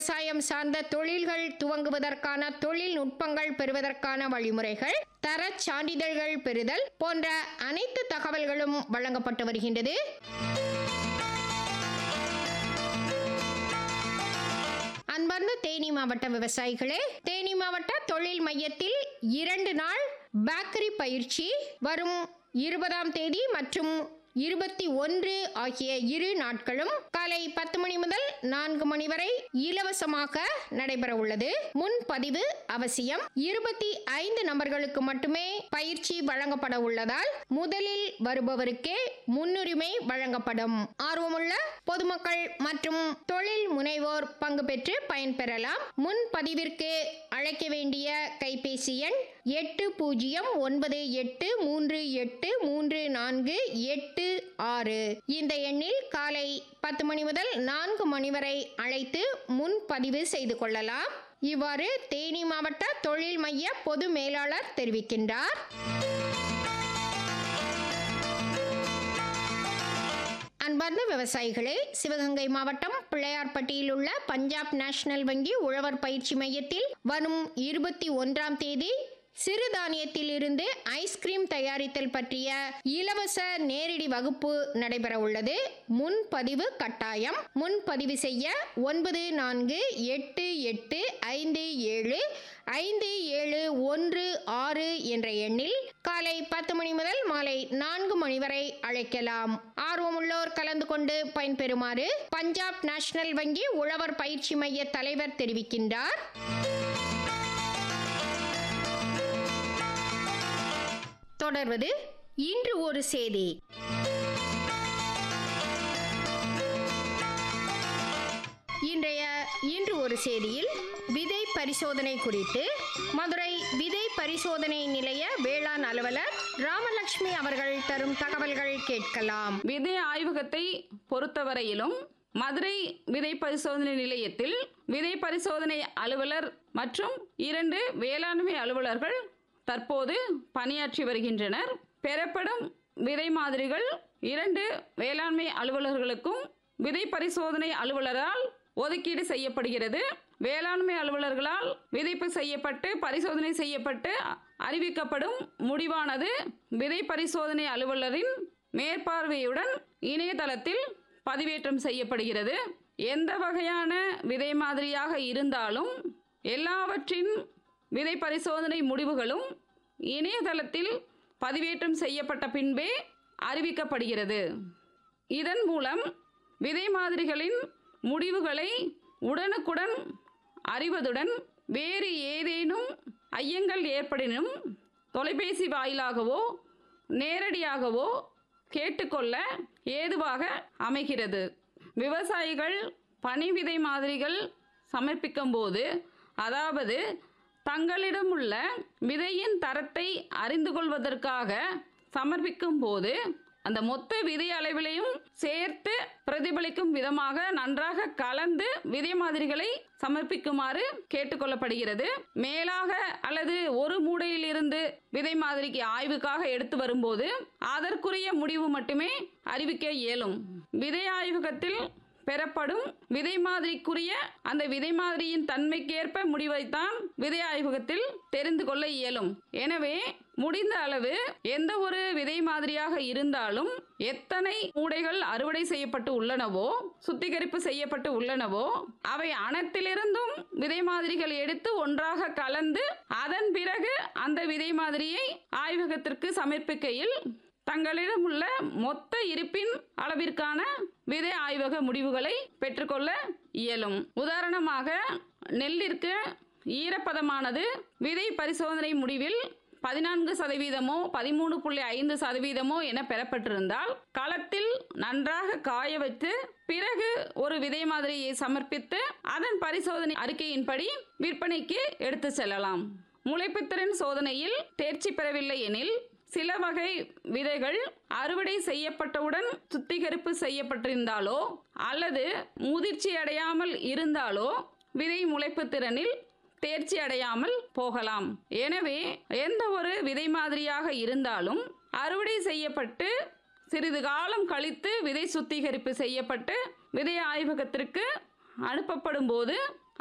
விவசாயம் சார்ந்த தொழில்கள் துவங்குவதற்கான தொழில்நுட்பங்கள் பெறுவதற்கான வழிமுறைகள் தரச் சான்றிதழ்கள் பெறுதல் போன்ற அனைத்து தகவல்களும் வழங்கப்பட்டு வருகின்றது அன்பார்ந்த தேனி மாவட்ட விவசாயிகளே தேனி மாவட்ட தொழில் மையத்தில் இரண்டு நாள் பேக்கரி பயிற்சி வரும் இருபதாம் தேதி மற்றும் இருபத்தி ஒன்று ஆகிய இரு நாட்களும் காலை பத்து மணி முதல் நான்கு மணி வரை இலவசமாக நடைபெற உள்ளது முன்பதிவு அவசியம் இருபத்தி ஐந்து நபர்களுக்கு மட்டுமே பயிற்சி வழங்கப்பட உள்ளதால் முதலில் வருபவருக்கே முன்னுரிமை வழங்கப்படும் ஆர்வமுள்ள பொதுமக்கள் மற்றும் தொழில் முனைவோர் பங்கு பெற்று பயன்பெறலாம் முன்பதிவிற்கு அழைக்க வேண்டிய கைபேசி எண் எட்டு பூஜ்ஜியம் ஒன்பது எட்டு மூன்று எட்டு மூன்று நான்கு எட்டு ஆறு இந்த எண்ணில் காலை பத்து மணி முதல் நான்கு மணி வரை அழைத்து முன்பதிவு செய்து கொள்ளலாம் இவ்வாறு தேனி மாவட்ட தொழில் மைய பொது மேலாளர் தெரிவிக்கின்றார் அன்பார்ந்த விவசாயிகளே சிவகங்கை மாவட்டம் பிள்ளையார்பட்டியில் உள்ள பஞ்சாப் நேஷனல் வங்கி உழவர் பயிற்சி மையத்தில் வரும் இருபத்தி ஒன்றாம் தேதி சிறுதானியத்தில் இருந்து ஐஸ்கிரீம் தயாரித்தல் பற்றிய இலவச நேரடி வகுப்பு நடைபெற உள்ளது முன்பதிவு கட்டாயம் முன்பதிவு செய்ய ஒன்பது நான்கு எட்டு எட்டு ஐந்து ஏழு ஐந்து ஏழு ஒன்று ஆறு என்ற எண்ணில் காலை பத்து மணி முதல் மாலை நான்கு மணி வரை அழைக்கலாம் ஆர்வமுள்ளோர் கலந்து கொண்டு பயன்பெறுமாறு பஞ்சாப் நேஷனல் வங்கி உழவர் பயிற்சி மைய தலைவர் தெரிவிக்கின்றார் தொடர்வது இன்று ஒரு செய்தி இன்றைய இன்று ஒரு செய்தியில் விதை பரிசோதனை குறித்து மதுரை விதை பரிசோதனை நிலைய வேளாண் அலுவலர் ராமலட்சுமி அவர்கள் தரும் தகவல்கள் கேட்கலாம் விதை ஆய்வகத்தை பொறுத்தவரையிலும் மதுரை விதை பரிசோதனை நிலையத்தில் விதை பரிசோதனை அலுவலர் மற்றும் இரண்டு வேளாண்மை அலுவலர்கள் தற்போது பணியாற்றி வருகின்றனர் பெறப்படும் விதை மாதிரிகள் இரண்டு வேளாண்மை அலுவலர்களுக்கும் விதை பரிசோதனை அலுவலரால் ஒதுக்கீடு செய்யப்படுகிறது வேளாண்மை அலுவலர்களால் விதைப்பு செய்யப்பட்டு பரிசோதனை செய்யப்பட்டு அறிவிக்கப்படும் முடிவானது விதை பரிசோதனை அலுவலரின் மேற்பார்வையுடன் இணையதளத்தில் பதிவேற்றம் செய்யப்படுகிறது எந்த வகையான விதை மாதிரியாக இருந்தாலும் எல்லாவற்றின் விதை பரிசோதனை முடிவுகளும் இணையதளத்தில் பதிவேற்றம் செய்யப்பட்ட பின்பே அறிவிக்கப்படுகிறது இதன் மூலம் விதை மாதிரிகளின் முடிவுகளை உடனுக்குடன் அறிவதுடன் வேறு ஏதேனும் ஐயங்கள் ஏற்படினும் தொலைபேசி வாயிலாகவோ நேரடியாகவோ கேட்டுக்கொள்ள ஏதுவாக அமைகிறது விவசாயிகள் பனி விதை மாதிரிகள் சமர்ப்பிக்கும் போது அதாவது தங்களிடம் உள்ள விதையின் தரத்தை அறிந்து கொள்வதற்காக சமர்ப்பிக்கும் போது அந்த மொத்த விதை அளவிலையும் சேர்த்து பிரதிபலிக்கும் விதமாக நன்றாக கலந்து விதை மாதிரிகளை சமர்ப்பிக்குமாறு கேட்டுக்கொள்ளப்படுகிறது மேலாக அல்லது ஒரு மூடையில் இருந்து விதை மாதிரிக்கு ஆய்வுக்காக எடுத்து வரும்போது அதற்குரிய முடிவு மட்டுமே அறிவிக்க இயலும் விதை ஆய்வகத்தில் பெறப்படும் விதை மாதிரிக்குரிய அந்த விதை மாதிரியின் தன்மைக்கேற்ப முடிவைத்தான் விதை ஆய்வகத்தில் தெரிந்து கொள்ள இயலும் எனவே முடிந்த அளவு எந்த ஒரு விதை மாதிரியாக இருந்தாலும் எத்தனை மூடைகள் அறுவடை செய்யப்பட்டு உள்ளனவோ சுத்திகரிப்பு செய்யப்பட்டு உள்ளனவோ அவை அனைத்திலிருந்தும் விதை மாதிரிகள் எடுத்து ஒன்றாக கலந்து அதன் பிறகு அந்த விதை மாதிரியை ஆய்வகத்திற்கு சமர்ப்பிக்கையில் தங்களிடம் உள்ள மொத்த இருப்பின் அளவிற்கான விதை ஆய்வக முடிவுகளை பெற்றுக்கொள்ள இயலும் உதாரணமாக நெல்லிற்கு ஈரப்பதமானது விதை பரிசோதனை முடிவில் பதினான்கு சதவீதமோ பதிமூணு புள்ளி ஐந்து சதவீதமோ என பெறப்பட்டிருந்தால் களத்தில் நன்றாக காய வைத்து பிறகு ஒரு விதை மாதிரியை சமர்ப்பித்து அதன் பரிசோதனை அறிக்கையின்படி விற்பனைக்கு எடுத்து செல்லலாம் முளைப்புத்திறன் சோதனையில் தேர்ச்சி பெறவில்லை எனில் சில வகை விதைகள் அறுவடை செய்யப்பட்டவுடன் சுத்திகரிப்பு செய்யப்பட்டிருந்தாலோ அல்லது முதிர்ச்சி அடையாமல் இருந்தாலோ விதை முளைப்பு திறனில் தேர்ச்சி அடையாமல் போகலாம் எனவே எந்த ஒரு விதை மாதிரியாக இருந்தாலும் அறுவடை செய்யப்பட்டு சிறிது காலம் கழித்து விதை சுத்திகரிப்பு செய்யப்பட்டு விதை ஆய்வகத்திற்கு அனுப்பப்படும் போது